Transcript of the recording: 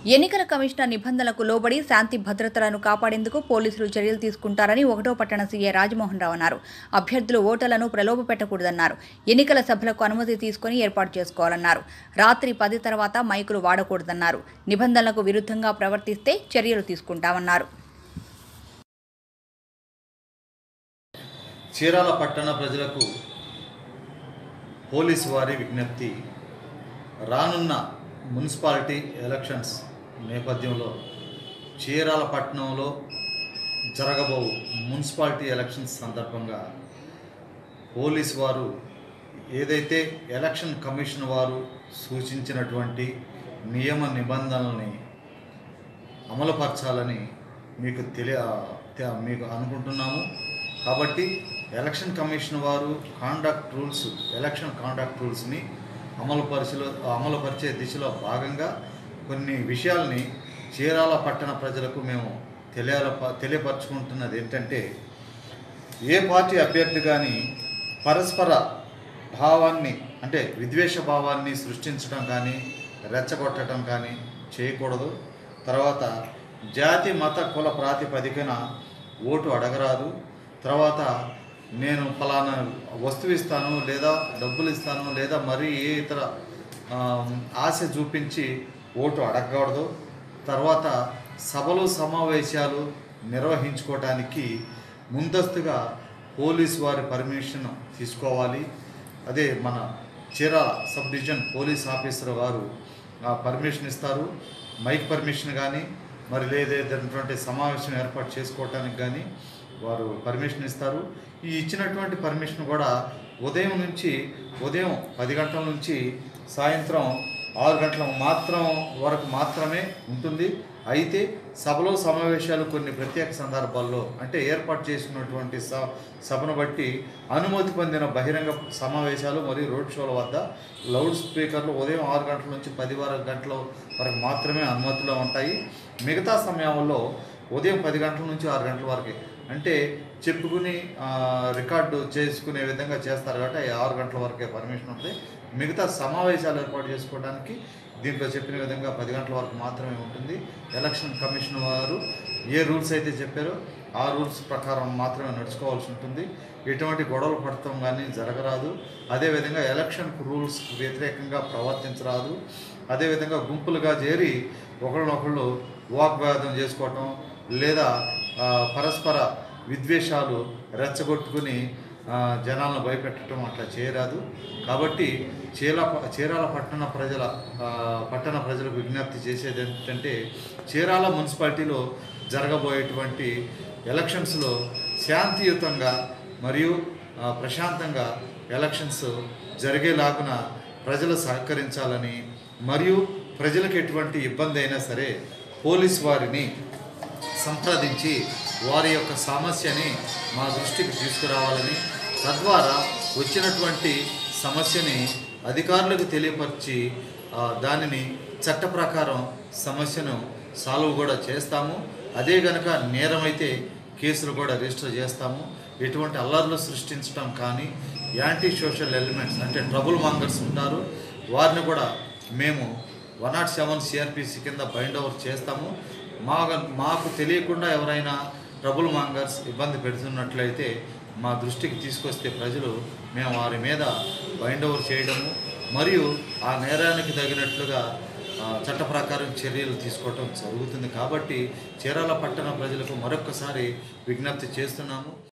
ఎన్నికల కమిషనర్ నిబంధనలకు లోబడి శాంతి భద్రతలను కాపాడేందుకు పోలీసులు చర్యలు తీసుకుంటారని ఒకటో పట్టణ సీఏ రాజమోహన్ రావు అన్నారు అభ్యర్థులు ఓటర్లను ప్రలోభ పెట్టకూడదన్నారు ఎన్నికల సభలకు అనుమతి తీసుకుని ఏర్పాటు చేసుకోవాలన్నారు రాత్రి పది తర్వాత మైకులు వాడకూడదన్నారు నిబంధనలకు విరుద్ధంగా ప్రవర్తిస్తే చర్యలు తీసుకుంటామన్నారు చీరాల పట్టణ ప్రజలకు పోలీసు వారి విజ్ఞప్తి రానున్న మున్సిపాలిటీ ఎలక్షన్స్ నేపథ్యంలో చీరాల పట్టణంలో జరగబో మున్సిపాలిటీ ఎలక్షన్స్ సందర్భంగా పోలీసు వారు ఏదైతే ఎలక్షన్ కమిషన్ వారు సూచించినటువంటి నియమ నిబంధనల్ని అమలుపరచాలని మీకు తెలియ తె- మీకు అనుకుంటున్నాము కాబట్టి ఎలక్షన్ కమిషన్ వారు కాండక్ట్ రూల్స్ ఎలక్షన్ కాండక్ట్ రూల్స్ని అమలుపరిచిలో అమలుపరిచే దిశలో భాగంగా కొన్ని విషయాల్ని చీరాల పట్టణ ప్రజలకు మేము తెలియ తెలియపరచుకుంటున్నది ఏంటంటే ఏ పార్టీ అభ్యర్థి కానీ పరస్పర భావాన్ని అంటే విద్వేష భావాన్ని సృష్టించడం కానీ రెచ్చగొట్టడం కానీ చేయకూడదు తర్వాత జాతి మత కుల ప్రాతిపదికన ఓటు అడగరాదు తర్వాత నేను ఫలానా వస్తువు ఇస్తాను లేదా డబ్బులు ఇస్తాను లేదా మరీ ఏ ఇతర ఆ, ఆశ చూపించి ఓటు అడగకూడదు తర్వాత సభలు సమావేశాలు నిర్వహించుకోవటానికి ముందస్తుగా పోలీస్ వారి పర్మిషన్ తీసుకోవాలి అదే మన Chirala sub division police officer వారు ఆ పర్మిషన్ ఇస్తారు మైక్ పర్మిషన్ కానీ మరి లేదేటువంటి సమావేశం ఏర్పాటు చేసుకోవటానికి కానీ వారు పర్మిషన్ ఇస్తారు ఈ ఇచ్చినటువంటి పర్మిషన్ కూడా ఉదయం నుంచి ఉదయం పది గంటల నుంచి సాయంత్రం ఆరు గంటల మాత్రం వరకు మాత్రమే ఉంటుంది అయితే సభలో సమావేశాలు కొన్ని ప్రత్యేక సందర్భాల్లో అంటే ఏర్పాటు చేసినటువంటి స సభను బట్టి అనుమతి పొందిన బహిరంగ సమావేశాలు మరియు రోడ్ షోల వద్ద లౌడ్ స్పీకర్లు ఉదయం ఆరు గంటల నుంచి పది వరకు గంటల వరకు మాత్రమే అనుమతిలో ఉంటాయి మిగతా సమయంలో ఉదయం పది గంటల నుంచి ఆరు గంటల వరకే అంటే చెప్పుకుని ఆ, రికార్డు చేసుకునే విధంగా చేస్తారు కాబట్టి ఆ ఆరు గంటల వరకే పర్మిషన్ ఉంటుంది మిగతా సమావేశాలు ఏర్పాటు చేసుకోవడానికి దీంట్లో చెప్పిన విధంగా పది గంటల వరకు మాత్రమే ఉంటుంది ఎలక్షన్ కమిషన్ వారు ఏ రూల్స్ అయితే చెప్పారో ఆ రూల్స్ ప్రకారం మాత్రమే నడుచుకోవాల్సి ఉంటుంది ఎటువంటి గొడవలు పడటం కానీ జరగరాదు అదేవిధంగా ఎలక్షన్ రూల్స్ వ్యతిరేకంగా ప్రవర్తించరాదు అదేవిధంగా గుంపులుగా చేరి ఒకళ్ళనొకళ్ళు వాగ్వాదం చేసుకోవటం లేదా ఆ, పరస్పర విద్వేషాలు రెచ్చగొట్టుకుని ఆ, జనాలను భయపెట్టడం అట్లా చేయరాదు కాబట్టి చీల చీరాల పట్టణ ప్రజల ఆ, పట్టణ ప్రజలకు విజ్ఞప్తి చేసేది ఏంటంటే చీరాల మున్సిపాలిటీలో జరగబోయేటువంటి ఎలక్షన్స్లో శాంతియుతంగా మరియు ఆ, ప్రశాంతంగా ఎలక్షన్స్ జరిగేలాగున ప్రజలు సహకరించాలని మరియు ప్రజలకు ఎటువంటి ఇబ్బంది అయినా సరే పోలీస్ వారిని సంప్రదించి వారి యొక్క సమస్యని మా దృష్టికి తీసుకురావాలని తద్వారా వచ్చినటువంటి సమస్యని అధికారులకు తెలియపరిచి ఆ, దానిని చట్ట ప్రకారం సమస్యను సాల్వ్ కూడా చేస్తాము అదే గనక నేరమైతే కేసులు కూడా రిజిస్టర్ చేస్తాము ఎటువంటి అల్లర్లు సృష్టించడం కానీ యాంటీ సోషల్ ఎలిమెంట్స్ అంటే ట్రబుల్ మాంగర్స్ ఉంటారు వారిని కూడా మేము వన్ నాట్ సెవెన్ సిఆర్పిసి కింద బైండ్ ఓవర్ చేస్తాము మా మాకు తెలియకుండా ఎవరైనా ట్రబుల్ మాంగర్స్ ఇబ్బంది పెడుతున్నట్లయితే మా దృష్టికి తీసుకొస్తే ప్రజలు మేము వారి మీద బైండ్ ఓవర్ చేయడము మరియు ఆ నేరానికి తగినట్లుగా ఆ, చట్ట ప్రకారం చర్యలు తీసుకోవటం జరుగుతుంది కాబట్టి చీరాల పట్టణ ప్రజలకు మరొక్కసారి విజ్ఞప్తి చేస్తున్నాము